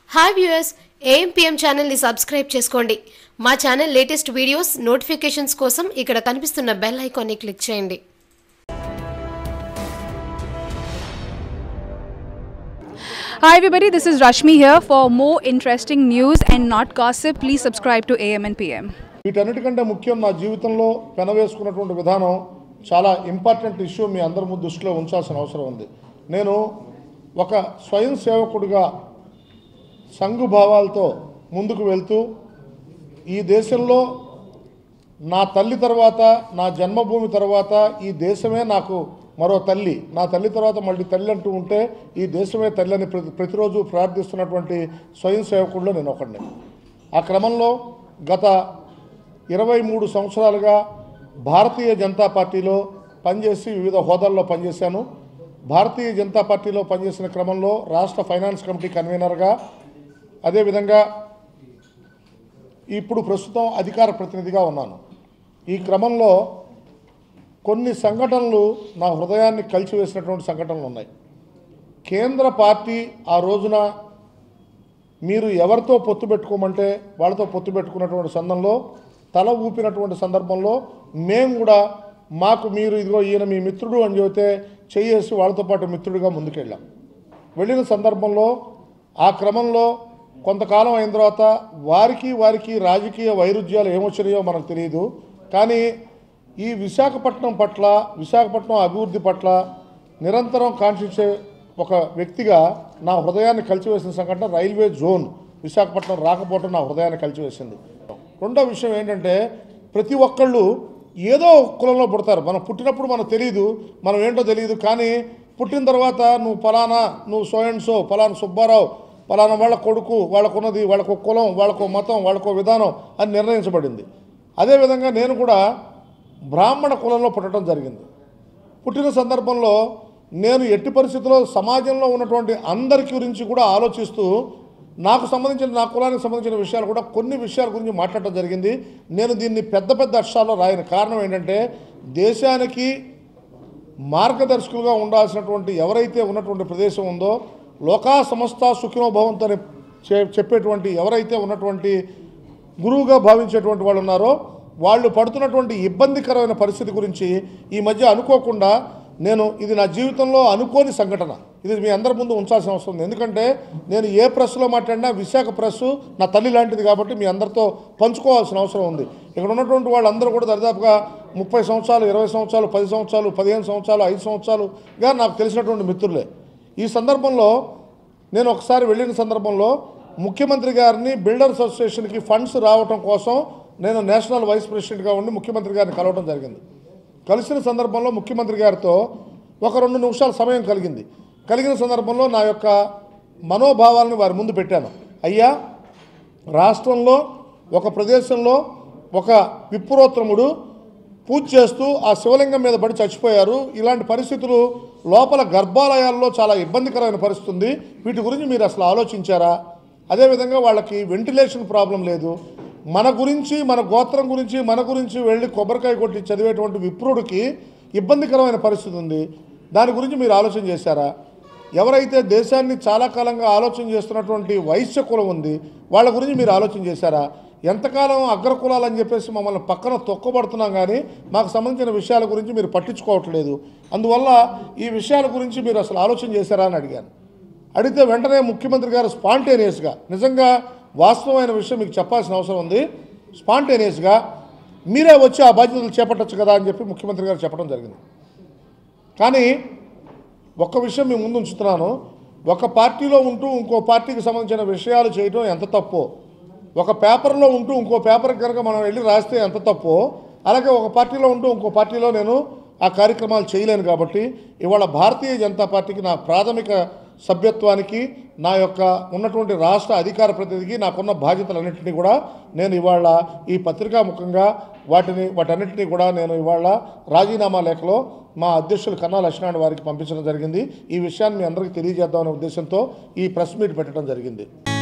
Hi viewers A M P M ఛానల్ని subscribe చేసుకోండి మా ఛానల్ లేటెస్ట్ వీడియోస్ నోటిఫికేషన్స్ కోసం ఇక్కడ కనిపిస్తున్న బెల్ ఐకాన్ని క్లిక్ చేయండి Hi everybody, this is Rashmi here. For more interesting news and not gossip, please subscribe to AM and PM. వీటన్నిటికంటే ముఖ్యం నా జీవితంలో పెనవేసుకున్నటువంటి విధానం చాలా ఇంపార్టెంట్ ఇష్యూ మీ అందరి ముందు దృష్టిలో ఉంచాల్సిన అవసరం ఉంది నేను ఒక స్వయం సేవకుడిగా సంఘుభావాలతో ముందుకు వెళ్తూ ఈ దేశంలో నా తల్లి తర్వాత నా జన్మభూమి తర్వాత ఈ దేశమే నాకు మరో తల్లి నా తల్లి తర్వాత మళ్ళీ తల్లి అంటూ ఉంటే ఈ దేశమే తల్లి అని ప్రతి ప్రతిరోజు ప్రార్థిస్తున్నటువంటి స్వయం సేవకుల్లో నేను ఒకడిని ఆ క్రమంలో గత ఇరవై మూడు సంవత్సరాలుగా భారతీయ జనతా పార్టీలో పనిచేసి వివిధ హోదాల్లో పనిచేశాను భారతీయ జనతా పార్టీలో పనిచేసిన క్రమంలో రాష్ట్ర ఫైనాన్స్ కమిటీ కన్వీనర్గా అదేవిధంగా ఇప్పుడు ప్రస్తుతం అధికార ప్రతినిధిగా ఉన్నాను ఈ క్రమంలో కొన్ని సంఘటనలు నా హృదయాన్ని కలిచివేసినటువంటి సంఘటనలు ఉన్నాయి కేంద్ర పార్టీ ఆ రోజున మీరు ఎవరితో పొత్తు పెట్టుకోమంటే వాళ్ళతో పొత్తు పెట్టుకున్నటువంటి సందర్భంలో తల ఊపినటువంటి సందర్భంలో మేము కూడా మాకు మీరు ఇదిగో ఈయన మీ మిత్రుడు అని చెబితే చేయేసి వాళ్ళతో పాటు మిత్రుడిగా ముందుకెళ్ళాం వెళ్ళిన సందర్భంలో ఆ క్రమంలో కొంతకాలం అయిన తర్వాత వారికి వారికి రాజకీయ వైరుధ్యాలు ఏమొచ్చినాయో మనకు తెలియదు కానీ ఈ విశాఖపట్నం పట్ల విశాఖపట్నం అభివృద్ధి పట్ల నిరంతరం కాంక్షించే ఒక వ్యక్తిగా నా హృదయాన్ని కలిచివేసిన సంఘటన రైల్వే జోన్ విశాఖపట్నం రాకపోవడం నా హృదయాన్ని కలిచివేసింది రెండో విషయం ఏంటంటే ప్రతి ఒక్కళ్ళు ఏదో ఒక కులంలో పుడతారు మనం పుట్టినప్పుడు మనకు తెలియదు మనం ఏంటో తెలియదు కానీ పుట్టిన తర్వాత నువ్వు ఫలానా నువ్వు సో అండ్ సో ఫలానా సుబ్బారావు ఫలానా వాళ్ళ కొడుకు వాళ్ళకున్నది వాళ్ళకు కులం వాళ్ళకు మతం వాళ్ళకు విధానం అని నిర్ణయించబడింది అదేవిధంగా నేను కూడా బ్రాహ్మణ కులంలో పుట్టడం జరిగింది పుట్టిన సందర్భంలో నేను ఎట్టి పరిస్థితుల్లో సమాజంలో ఉన్నటువంటి అందరి గురించి కూడా ఆలోచిస్తూ నాకు సంబంధించిన నా కులానికి సంబంధించిన విషయాలు కూడా కొన్ని విషయాల గురించి మాట్లాడటం జరిగింది నేను దీన్ని పెద్ద పెద్ద అక్షరాల్లో రాయని కారణం ఏంటంటే దేశానికి మార్గదర్శకులుగా ఉండాల్సినటువంటి ఎవరైతే ఉన్నటువంటి ప్రదేశం ఉందో లోకా సమస్త సుఖినో భవంతు అని చె- చెప్పేటువంటి ఎవరైతే ఉన్నటువంటి గురువుగా భావించేటువంటి వాళ్ళు ఉన్నారో వాళ్ళు పడుతున్నటువంటి ఇబ్బందికరమైన పరిస్థితి గురించి ఈ మధ్య అనుకోకుండా నేను ఇది నా జీవితంలో అనుకోని సంఘటన ఇది మీ అందరి ముందు ఉంచాల్సిన అవసరం ఉంది ఎందుకంటే నేను ఏ ప్రెస్లో మాట్లాడినా విశాఖ ప్రెస్ నా తల్లి లాంటిది కాబట్టి మీ అందరితో పంచుకోవాల్సిన అవసరం ఉంది ఇక్కడ ఉన్నటువంటి వాళ్ళందరూ కూడా దరిదాపుగా ముప్పై సంవత్సరాలు ఇరవై సంవత్సరాలు పది సంవత్సరాలు పదిహేను సంవత్సరాలు ఐదు సంవత్సరాలుగా నాకు తెలిసినటువంటి మిత్రులే ఈ సందర్భంలో నేను ఒకసారి వెళ్ళిన సందర్భంలో ముఖ్యమంత్రి గారిని బిల్డర్స్ అసోసియేషన్కి ఫండ్స్ రావటం కోసం నేను నేషనల్ వైస్ ప్రెసిడెంట్గా ఉండి ముఖ్యమంత్రి గారిని కలవడం జరిగింది కలిసిన సందర్భంలో ముఖ్యమంత్రి గారితో ఒక రెండు నిమిషాల సమయం కలిగింది కలిగిన సందర్భంలో నా యొక్క మనోభావాలను వారి ముందు పెట్టాను అయ్యా రాష్ట్రంలో ఒక ప్రదేశంలో ఒక విప్రోత్తముడు పూజ చేస్తూ ఆ శివలింగం మీద పడి చచ్చిపోయారు ఇలాంటి పరిస్థితులు లోపల గర్భాలయాల్లో చాలా ఇబ్బందికరమైన పరిస్థితి ఉంది వీటి గురించి మీరు అసలు ఆలోచించారా అదేవిధంగా వాళ్ళకి వెంటిలేషన్ ప్రాబ్లం లేదు మన గురించి మన గోత్రం గురించి మన గురించి వెళ్ళి కొబ్బరికాయ కొట్టి చదివేటువంటి విప్రుడికి ఇబ్బందికరమైన పరిస్థితి ఉంది దాని గురించి మీరు ఆలోచన చేశారా ఎవరైతే దేశాన్ని చాలా కాలంగా ఆలోచన చేస్తున్నటువంటి వైశ్య కులం ఉంది వాళ్ళ గురించి మీరు ఆలోచన చేశారా ఎంతకాలం అగ్రకులాలని చెప్పేసి మమ్మల్ని పక్కన తొక్కబడుతున్నాం కానీ మాకు సంబంధించిన విషయాల గురించి మీరు పట్టించుకోవట్లేదు అందువల్ల ఈ విషయాల గురించి మీరు అసలు ఆలోచన చేశారా అని అడిగాను అడిగితే వెంటనే ముఖ్యమంత్రి గారు స్పాంటేనియస్గా నిజంగా వాస్తవమైన విషయం మీకు చెప్పాల్సిన అవసరం ఉంది స్పాంటేనియస్గా మీరే వచ్చి ఆ బాధ్యతలు చేపట్టచ్చు కదా అని చెప్పి ముఖ్యమంత్రి గారు చెప్పడం జరిగింది కానీ ఒక్క విషయం మీ ముందు ఉంచుతున్నాను ఒక పార్టీలో ఉంటూ ఇంకో పార్టీకి సంబంధించిన విషయాలు చేయడం ఎంత తప్పో ఒక పేపర్లో ఉంటూ ఇంకో పేపర్కి కనుక మనం వెళ్ళి రాస్తే ఎంత తప్పో అలాగే ఒక పార్టీలో ఉంటూ ఇంకో పార్టీలో నేను ఆ కార్యక్రమాలు చేయలేను కాబట్టి ఇవాళ భారతీయ జనతా పార్టీకి నా ప్రాథమిక సభ్యత్వానికి నా యొక్క ఉన్నటువంటి రాష్ట్ర అధికార ప్రతినిధికి నాకున్న బాధ్యతలన్నింటినీ కూడా నేను ఇవాళ ఈ పత్రికా ముఖంగా వాటిని వాటన్నిటినీ కూడా నేను ఇవాళ రాజీనామా లేఖలో మా అధ్యక్షులు కన్నా లక్ష్మణ్ వారికి పంపించడం జరిగింది ఈ విషయాన్ని మీ అందరికీ తెలియజేద్దామనే ఉద్దేశంతో ఈ ప్రెస్ మీట్ పెట్టడం జరిగింది